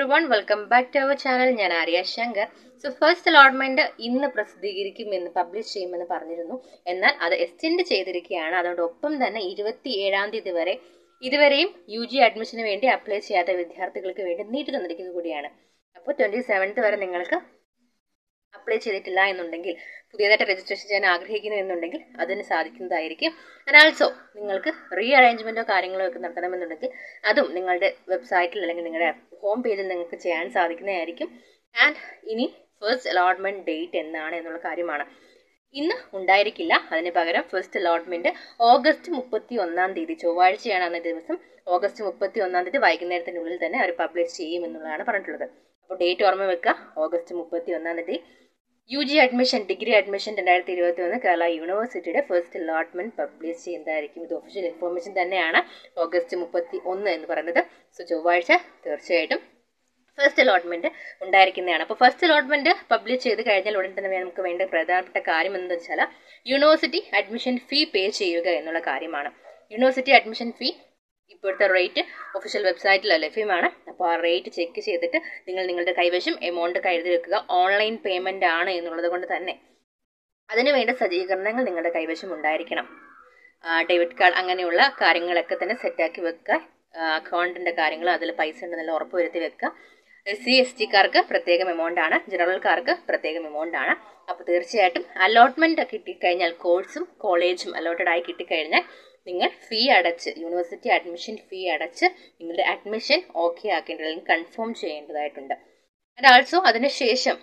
every one welcome back to our channel ഞാൻ Arya Shankar so first allotment ഇന്ന് പ്രസിദ്ധീകരിക്കുമെന്ന് publish ചെയ്യുമെന്ന് പറഞ്ഞിരുന്നു എന്നാൽ അത് എക്സ്റ്റെൻഡ് ചെയ്തിരിക്കുകയാണ് അതോടൊപ്പം തന്നെ ഇരുപത്തി ഏഴാം തീയതി വരെ ഇതുവരെയും യു ജി അഡ്മിഷന് വേണ്ടി അപ്ലൈ ചെയ്യാത്ത വിദ്യാർത്ഥികൾക്ക് വേണ്ടി നീട്ടി തന്നിരിക്കുക കൂടിയാണ് അപ്പോൾ ട്വന്റി സെവൻത്ത് വരെ നിങ്ങൾക്ക് അപ്ലൈ ചെയ്തിട്ടില്ല എന്നുണ്ടെങ്കിൽ പുതിയതായിട്ട് രജിസ്ട്രേഷൻ ചെയ്യാൻ ആഗ്രഹിക്കുന്നു എന്നുണ്ടെങ്കിൽ അതിന് സാധിക്കുന്നതായിരിക്കും ആൻഡ് ആൾസോ നിങ്ങൾക്ക് റീ അറേഞ്ച്മെന്റോ കാര്യങ്ങളോ ഒക്കെ നടത്തണമെന്നുണ്ടെങ്കിൽ അതും നിങ്ങളുടെ വെബ്സൈറ്റിൽ അല്ലെങ്കിൽ നിങ്ങളുടെ ഹോം പേജിൽ നിങ്ങൾക്ക് ചെയ്യാൻ സാധിക്കുന്നതായിരിക്കും ആൻഡ് ഇനി ഫസ്റ്റ് അലോട്ട്മെന്റ് ഡേറ്റ് എന്നാണ് എന്നുള്ള കാര്യമാണ് ഇന്ന് ഉണ്ടായിരിക്കില്ല അതിന് പകരം ഫസ്റ്റ് അലോട്ട്മെന്റ് ഓഗസ്റ്റ് മുപ്പത്തി ഒന്നാം തീയതി ചൊവ്വാഴ്ചയാണ് അന്നേ ദിവസം ഓഗസ്റ്റ് മുപ്പത്തി ഒന്നാം തീയതി വൈകുന്നേരത്തിനുള്ളിൽ തന്നെ അവർ പബ്ലിഷ് ചെയ്യും എന്നുള്ളതാണ് പറഞ്ഞിട്ടുള്ളത് അപ്പോൾ ഡേറ്റ് ഓർമ്മ വെക്കുക ഓഗസ്റ്റ് മുപ്പത്തി ഒന്നാം തീയതി U G admission degree admission രണ്ടായിരത്തി ഇരുപത്തി ഒന്ന് കേരള യൂണിവേഴ്സിറ്റിയുടെ ഫസ്റ്റ് അലോട്ട്മെന്റ് പബ്ലിഷ് ചെയ്യുന്നതായിരിക്കും ഇത് ഒഫീഷ്യൽ ഇൻഫോർമേഷൻ തന്നെയാണ് ഓഗസ്റ്റ് മുപ്പത്തി ഒന്ന് എന്ന് പറയുന്നത് സോ ചൊവ്വാഴ്ച തീർച്ചയായിട്ടും ഫസ്റ്റ് അലോട്ട്മെന്റ് ഉണ്ടായിരിക്കുന്നതാണ് അപ്പോൾ ഫസ്റ്റ് അലോട്ട്മെന്റ് പബ്ലിഷ് ചെയ്ത് കഴിഞ്ഞാൽ ഉടൻ തന്നെ നമുക്ക് വേണ്ട പ്രധാനപ്പെട്ട കാര്യം എന്ന് വെച്ചാൽ യൂണിവേഴ്സിറ്റി അഡ്മിഷൻ ഫീ പേ ചെയ്യുക എന്നുള്ള കാര്യമാണ് യൂണിവേഴ്സിറ്റി അഡ്മിഷൻ ഫീ ഇപ്പോഴത്തെ റേറ്റ് ഒഫീഷ്യൽ വെബ്സൈറ്റിൽ ലഭ്യമാണ് അപ്പോൾ ആ റേറ്റ് ചെക്ക് ചെയ്തിട്ട് നിങ്ങൾ നിങ്ങളുടെ കൈവശം എമൗണ്ട് കരുതി വെക്കുക ഓൺലൈൻ പേയ്മെന്റ് ആണ് എന്നുള്ളത് കൊണ്ട് തന്നെ അതിനുവേണ്ട സജ്ജീകരണങ്ങൾ നിങ്ങളുടെ കൈവശം ഉണ്ടായിരിക്കണം ഡെബിറ്റ് കാർഡ് അങ്ങനെയുള്ള കാര്യങ്ങളൊക്കെ തന്നെ സെറ്റാക്കി വെക്കുക അക്കൗണ്ടിന്റെ കാര്യങ്ങൾ അതിൽ പൈസ ഉണ്ടെന്നുള്ള ഉറപ്പ് വരുത്തി വെക്കുക എസ് സി എസ് ടിക്കാർക്ക് പ്രത്യേകം എമൗണ്ട് ആണ് ജനറൽക്കാർക്ക് പ്രത്യേകം എമൗണ്ട് ആണ് അപ്പോൾ തീർച്ചയായിട്ടും അലോട്ട്മെന്റ് കിട്ടിക്കഴിഞ്ഞാൽ കോഴ്സും കോളേജും അലോട്ടഡ് ആയി കിട്ടിക്കഴിഞ്ഞാൽ നിങ്ങൾ ഫീ അടച്ച് യൂണിവേഴ്സിറ്റി അഡ്മിഷൻ ഫീ അടച്ച് നിങ്ങളുടെ അഡ്മിഷൻ ഓക്കെ ആക്കേണ്ടത് അല്ലെങ്കിൽ കൺഫേം ചെയ്യേണ്ടതായിട്ടുണ്ട് ആൻഡ് ആൾസോ അതിനുശേഷം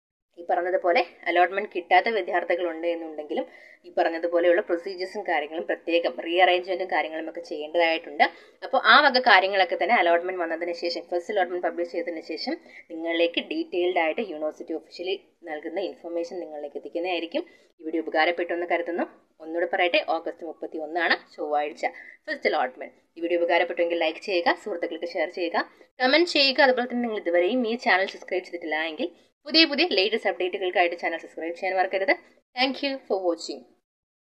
ഈ പറഞ്ഞതുപോലെ അലോട്ട്മെന്റ് കിട്ടാത്ത വിദ്യാർത്ഥികളുണ്ട് എന്നുണ്ടെങ്കിലും ഈ പറഞ്ഞതുപോലെയുള്ള പ്രൊസീജിയേഴ്സും കാര്യങ്ങളും പ്രത്യേകം റീ അറേഞ്ച്മെന്റും കാര്യങ്ങളും ഒക്കെ ചെയ്യേണ്ടതായിട്ടുണ്ട് അപ്പോൾ ആ വക കാര്യങ്ങളൊക്കെ തന്നെ അലോട്ട്മെന്റ് വന്നതിന് ശേഷം ഫസ്റ്റ് അലോട്ട്മെന്റ് പബ്ലിഷ് ചെയ്തതിന് ശേഷം നിങ്ങളിലേക്ക് ഡീറ്റെയിൽഡ് ആയിട്ട് യൂണിവേഴ്സിറ്റി ഒഫീഷ്യലി നൽകുന്ന ഇൻഫർമേഷൻ നിങ്ങളിലേക്ക് എത്തിക്കുന്നതായിരിക്കും ഈ വീഡിയോ ഉപകാരപ്പെട്ടു എന്ന് കരുതുന്നു ഒന്നുകൂടെ പറയട്ടെ ഓഗസ്റ്റ് മുപ്പത്തി ഒന്നാണ് ചൊവ്വാഴ്ച ഫസ്റ്റ് അലോട്ട്മെന്റ് ഈ വീഡിയോ ഉപകാരപ്പെട്ടുവെങ്കിൽ ലൈക്ക് ചെയ്യുക സുഹൃത്തുക്കൾക്ക് ഷെയർ ചെയ്യുക കമന്റ് ചെയ്യുക അതുപോലെ തന്നെ നിങ്ങൾ ഇതുവരെയും ഈ ചാനൽ സബ്സ്ക്രൈബ് ചെയ്തിട്ടില്ല എങ്കിൽ പുതിയ പുതിയ ലേറ്റസ്റ്റ് അപ്ഡേറ്റുകൾക്കായിട്ട് ചാനൽ സബ്സ്ക്രൈബ് ചെയ്യാൻ മറക്കരുത് താങ്ക് യു ഫോർ വാച്ചിങ്